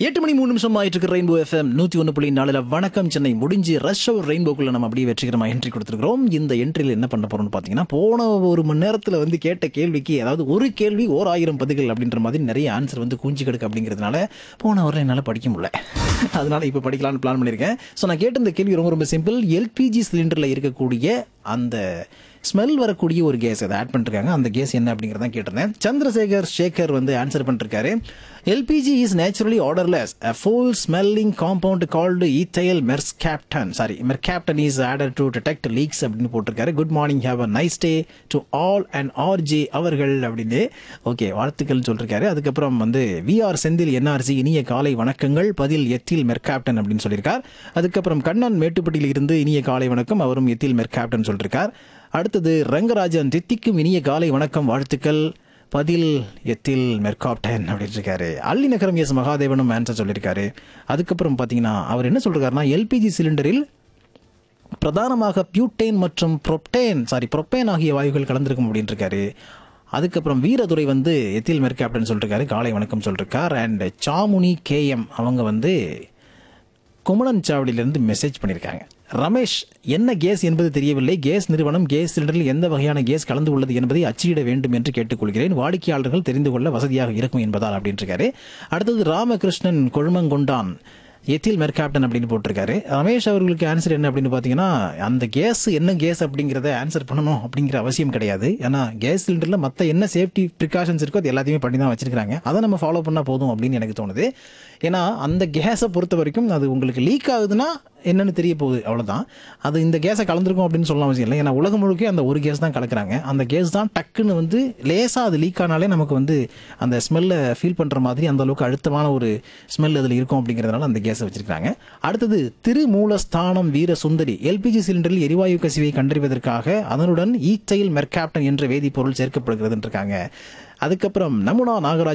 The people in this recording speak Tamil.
எட்டு மணி மூணு நிமிஷம் ஆயிட்டு இருக்கு ரெயின்போ எஃப்எம் நூத்தி ஒன்று புள்ளி நாலுல வணக்கம் சென்னை முடிஞ்சு ரஷ் அவர் ரெயின்போக்குள்ள நம்ம அப்படியே வெற்றிகரமா என்ட்ரி கொடுத்துருக்கோம் இந்த என்ட்ரியில் என்ன பண்ண போறோம்னு பாத்தீங்கன்னா போன ஒரு மணி நேரத்துல வந்து கேட்ட கேள்விக்கு அதாவது ஒரு கேள்வி ஓர் ஆயிரம் பதில்கள் அப்படின்ற மாதிரி நிறைய ஆன்சர் வந்து குஞ்சு கிடக்கு அப்படிங்கிறதுனால போன வரை என்னால் படிக்க முடியல அதனால இப்போ படிக்கலாம்னு பிளான் பண்ணியிருக்கேன் ஸோ நான் கேட்ட இந்த கேள்வி ரொம்ப ரொம்ப சிம்பிள் எல்பிஜி சிலிண்டரில் இருக்கக்கூடிய அந்த ஸ்மெல் வரக்கூடிய ஒரு கேஸ் அதை ஆட் பண்ணிருக்காங்க அந்த கேஸ் என்ன அப்படிங்கிறத கேட்டிருந்தேன் சந்திரசேகர் சேகர் வந்து ஆன்சர் பண்ணிருக்காரு LPG is naturally odourless a full smelling compound called ethyl mercaptan sorry mercaptan is added to detect leaks அப்படின்னு போட்டிருக்காரு good morning have a nice day to all and RJ அவர்கள் அப்படின்னு ஓகே வாழ்த்துக்கள் சொல்லிருக்காரு அதுக்கப்புறம் வந்து விஆர் செந்தில் என்ஆர்சி இனிய காலை வணக்கங்கள் பதில் எத்தில் மெர்காப்டன் அப்படின்னு சொல்லியிருக்கார் அதுக்கப்புறம் கண்ணன் மேட்டுப்பட்டியில் இருந்து இனிய காலை வணக்கம் அவரும் எத்தில் மெர்காப்டன் சொல்லியிருக்கார் அடுத்தது ரங்கராஜன் தித்திக்கும் இனிய காலை வணக்கம் வாழ்த்துக்கள் பதில் எத்தில் மெர்காப்டன் அப்படின்னு இருக்காரு அள்ளி நகரம் எஸ் மகாதேவனும் ஆன்சர் சொல்லியிருக்காரு அதுக்கப்புறம் பார்த்தீங்கன்னா அவர் என்ன சொல்றாருன்னா எல்பிஜி சிலிண்டரில் பிரதானமாக பியூட்டேன் மற்றும் ப்ரொப்டேன் சாரி ப்ரொப்பேன் ஆகிய வாயுகள் கலந்திருக்கும் அப்படின்னு இருக்காரு அதுக்கப்புறம் வீரதுரை வந்து எத்தில் மெர்காப்டன் சொல்லிருக்காரு காலை வணக்கம் சொல்லிருக்கார் அண்ட் சாமுனி கேஎம் அவங்க வந்து குமணன் சாவடியிலிருந்து மெசேஜ் பண்ணியிருக்காங்க ரமேஷ் என்ன கேஸ் என்பது தெரியவில்லை கேஸ் நிறுவனம் கேஸ் சிலிண்டரில் எந்த வகையான கேஸ் கலந்து உள்ளது என்பதை அச்சிட வேண்டும் என்று கேட்டுக்கொள்கிறேன் வாடிக்கையாளர்கள் தெரிந்து கொள்ள வசதியாக இருக்கும் என்பதால் அப்படின்னு இருக்காரு அடுத்தது ராமகிருஷ்ணன் கொழுமங்கொண்டான் எத்தில் மெர்காப்டன் அப்படின்னு போட்டிருக்காரு ரமேஷ் அவர்களுக்கு ஆன்சர் என்ன அப்படின்னு பார்த்தீங்கன்னா அந்த கேஸ் என்ன கேஸ் அப்படிங்கிறத ஆன்சர் பண்ணணும் அப்படிங்கிற அவசியம் கிடையாது ஏன்னா கேஸ் சிலிண்டரில் மற்ற என்ன சேஃப்டி ப்ரிகாஷன்ஸ் இருக்கோ அது எல்லாத்தையுமே பண்ணி தான் வச்சிருக்காங்க அதை நம்ம ஃபாலோ பண்ணால் போதும் அப்படின்னு எனக்கு தோணுது ஏன்னா அந்த கேஸை பொறுத்த வரைக்கும் அது உங்களுக்கு லீக் ஆகுதுன்னா என்னன்னு தெரிய போகுது அவ்வளவுதான் அது இந்த கேஸை கலந்துருக்கும் அப்படின்னு சொல்ல அவசியம் இல்லை ஏன்னா உலகம் முழுக்க அந்த ஒரு கேஸ் தான் கலக்குறாங்க அந்த கேஸ் தான் டக்குன்னு வந்து லேசாக அது லீக் ஆனாலே நமக்கு வந்து அந்த ஸ்மெல்லை ஃபீல் பண்ணுற மாதிரி அந்த அளவுக்கு அழுத்தமான ஒரு ஸ்மெல் அதில் இருக்கும் அப்படிங்கிறதுனால அந்த கேஸை வச்சிருக்காங்க அடுத்தது திருமூலஸ்தானம் வீர சுந்தரி எல்பிஜி சிலிண்டரில் எரிவாயு கசிவை கண்டறிவதற்காக அதனுடன் ஈத்தைல் மெர்காப்டன் என்ற வேதிப்பொருள் சேர்க்கப்படுகிறதுன்னு இருக்காங்க அதுக்கப்புறம் நமுனா நாகராஜ்